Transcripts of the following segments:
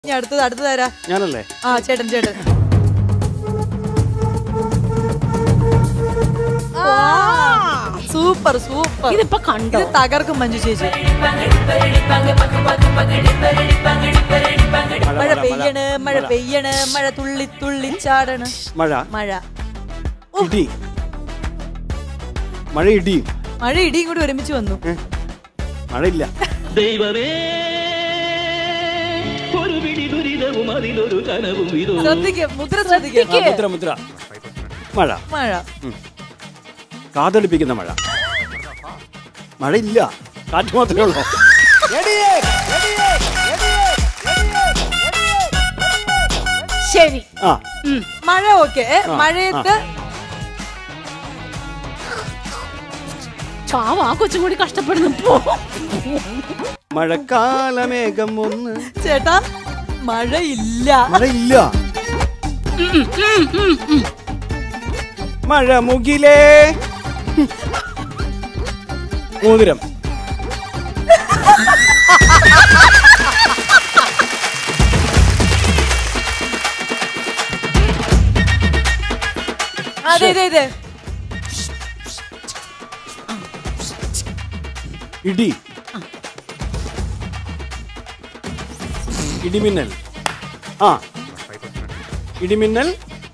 ഇനി അടുത്തത് അടുത്തത് ആരാ ഞാനല്ലേ ആ ചേട്ടൻ ചേട്ടൻ സൂപ്പർ സൂപ്പർ ഇതിപ്പോ കണ്ടോ ഇത് തകർക്കും മഞ്ജു ചേച്ചി മഴ പെയ്യണ് മഴ പെയ്യണ് മഴ തുള്ളി തുള്ളി ചാടണ് മഴ മഴ ഇടി മഴ ഇടിയും മഴ ഇടിയും കൂടി ഒരുമിച്ച് വന്നു ഏ? മഴയില്ല ദൈവമേ ഒരു പിടി ദുരിതവും അതിലൊരു കനവും ഇതോ ശ്രദ്ധിക്ക് മുദ്ര ശ്രദ്ധിക്ക് ആ, മുദ്ര മുദ്ര മഴ മഴ കാതടിപ്പിക്കുന്ന മഴ മഴയില്ല കാറ്റ് മാത്രമേ ഉള്ളൂ ശരി ആ മഴ ഓക്കെ മഴയത്ത് ചാവ് ആ കൊച്ചും കൂടി കഷ്ടപ്പെടുന്നു പോ. മഴക്കാലമേഘം ഒന്ന് ചേട്ടാ മഴയില്ല മഴയില്ല മഴ മുകിലേ മോതിരം അതെ അതെ അതെ ഇടി ഇടിമിന്നൽ ആ ഇടിമിന്നൽ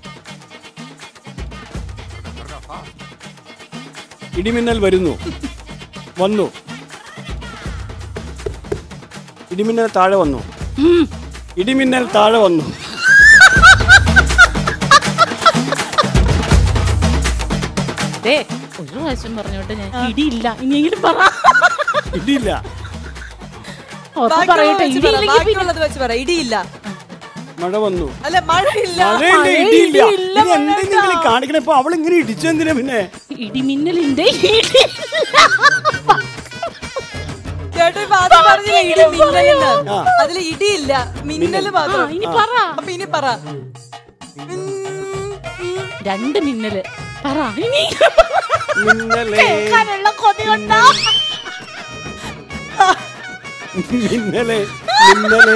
ഇടിമിന്നൽ വരുന്നു വന്നു ഇടിമിന്നൽ താഴെ വന്നു ഇടിമിന്നൽ താഴെ വന്നു ദേ, ഒരു പ്രാവശ്യം പറഞ്ഞോട്ടെ ഞാൻ ഇടിയില്ല ഇനിയെങ്കിലും പറ ഇടിയില്ല ഉറപ്പ് ബാക്കിയുള്ളത് പറയട്ടെ വെച്ച് പറ, ഇടിയില്ലെങ്കിൽ പിന്നെ ബാക്കിയുള്ളത് വെച്ച് പറ ഇടിയില്ല മഴ വന്നു അല്ല മഴയില്ല മഴയില്ല മഴ ഇടിയില്ല ഇടിയില്ല, ഇനി എന്തെങ്കിലും കാണിക്കണേ ഇപ്പൊ അവളിങ്ങനെ ഇടിച്ചെന്തിനാ പിന്നെ ഇടിമിന്നലിന്റെ ഇടി ചേട്ടാ ഇപ്പൊ ആദ്യം പറഞ്ഞില്ല ഇടി മിന്നലെന്ന് ആ. അതില് ഇടിയില്ല മിന്നല് മാത്രം ആ, ഇനി പറ അപ്പൊ ഇനി പറ രണ്ട് മിന്നല് പറ ഇനി മിന്നലേ കേൾക്കാനുള്ള കൊതി കൊണ്ടാ മിന്നലേ മിന്നലേ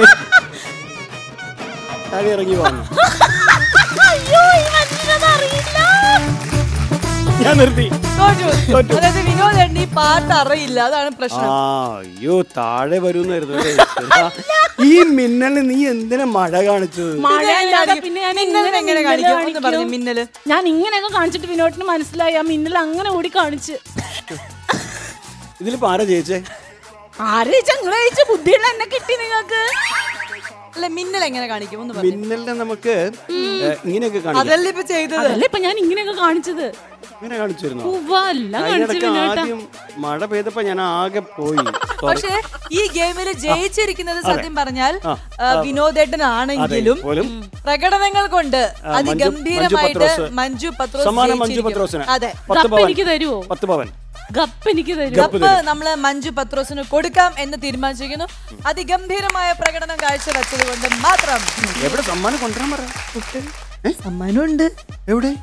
താഴെ ഇറങ്ങി വന്നു അയ്യോ ഈ മനുഷ്യനത് അറിയില്ല ഞാൻ നിർത്തി തോറ്റു തോറ്റു. അതായത് വിനോദ് ഈ പാട്ട് അറിയില്ല അതാണ് ആ പ്രശ്നം അയ്യോ താഴെ വരുന്നായിരുന്നു ഈ മിന്നല് നീ എന്തിനാ മഴ കാണിച്ചത് മഴ പിന്നെ അല്ലാതെ കാണിക്കും. പിന്നെ ഞാൻ മിന്നലിനെ ഇങ്ങനെ എങ്ങനെ മിന്നല് കാണിക്കും? ഒന്ന് കാണിക്കും. പറഞ്ഞേ, മിന്നല്. ഞാൻ ഇങ്ങനെയൊക്കെ കാണിച്ചിട്ട് വിനോട്ടിന് മനസ്സിലായി ആ മിന്നൽ അങ്ങനെ ഓടി കാണിച്ച് ഇതിലിപ്പോ ആരാ ജയിച്ചേ ആരെ ചങ്ങള കഴിച്ച ബുദ്ധിയുള്ള എന്നെ കിട്ടി നിങ്ങൾക്ക് അല്ല മിന്നൽ എങ്ങനെ കാണിക്കും ഒന്ന് പറഞ്ഞു മിന്നലിനെ നമുക്ക് ഏ, ഇങ്ങനെയൊക്കെ കാണിക്കാം അതല്ല ഇപ്പൊ ചെയ്തത് അതല്ലേ ഇപ്പൊ ഞാൻ ഇങ്ങനെയൊക്കെ കാണിച്ചത് ഇങ്ങനെ കാണിച്ചിരുന്നു ഉവ്വ, എല്ലാം കാണിച്ചു അതിനിടയ്ക്ക് വിനോട്ടാ ആദ്യം മഴ പെയ്തപ്പോ ഞാൻ ആകെ പോയി Sorry. പക്ഷേ ഈ ഗെയിമിൽ ജയിച്ചിരിക്കുന്നത് സത്യം പറഞ്ഞാൽ ആ, ആ, വിനോദേട്ടനാണെങ്കിലും അതെ, പോലും. പ്രകടനങ്ങൾ കൊണ്ട് മഞ്ജു- അതിഗംഭീരമായിട്ട് മഞ്ജു പത്രോസ്. മഞ്ജു പത്രോസ് സമ്മാനം മഞ്ജു ജയിച്ചിരിക്കും. പത്രോസിന് അതെ പത്ത് ഗപ്പ് പവൻ എനിക്ക് തരുവോ പത്ത് പവൻ ഗപ്പ് എനിക്ക് തരുവോ ഗപ്പ് കപ്പ് നമ്മള് മഞ്ജു പത്രോസിന് കൊടുക്കാം എന്ന് തീരുമാനിച്ചിരിക്കുന്നു അതിഗംഭീരമായ പ്രകടനം കാഴ്ചവെച്ചത് കൊണ്ട് മാത്രം എവിടെ സമ്മാനം കൊണ്ടുവരാൻ പറ സമ്മാനമുണ്ട് എവിടെ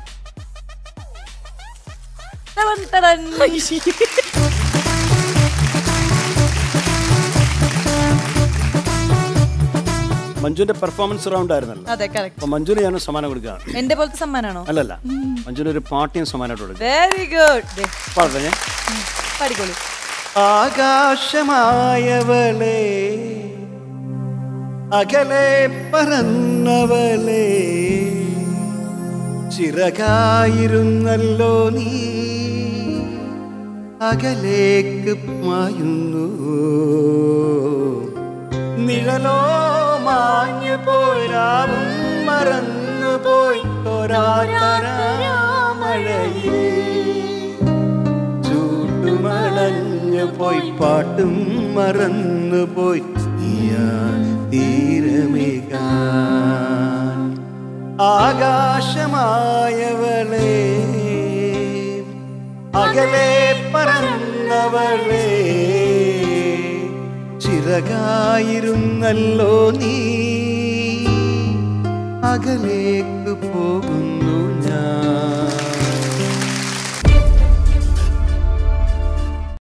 ടടൻ, ടടൻ. മഞ്ജുവിന്റെ പെർഫോമൻസ് റൗണ്ട് ആയിരുന്നല്ലോ അതെ കറക്റ്റ് അപ്പൊ മഞ്ജുവിന് ഞാൻ സമ്മാനം കൊടുക്കുകയാണ് എന്റെ പോലത്തെ സമ്മാനാണോ അല്ലല്ല മഞ്ജുവിന് ഒരു പാട്ടിയും സമ്മാനമായിട്ട് കൊടുക്കുക വെരി ഗുഡ് പാടട്ടെ ഞാൻ പഠിക്കോളൂ ആകാശമായവളെ അകലെ പറന്നവളെ ചിറകായിരുന്നല്ലോ നീ അകലേക്ക് മായുന്നു നിഴലോ മാഞ്ഞു പോരാവും മറന്നു പോയി മഴയിൽ ചൂട്ടുമണഞ്ഞു പോയി പാട്ടും മറന്നു പോയി തീരമേകാൻ ആകാശമായവളെ അകലെ പറന്നവളെ ചിറകായിരുന്നല്ലോ നീ അകലേക്ക് പോകുന്നു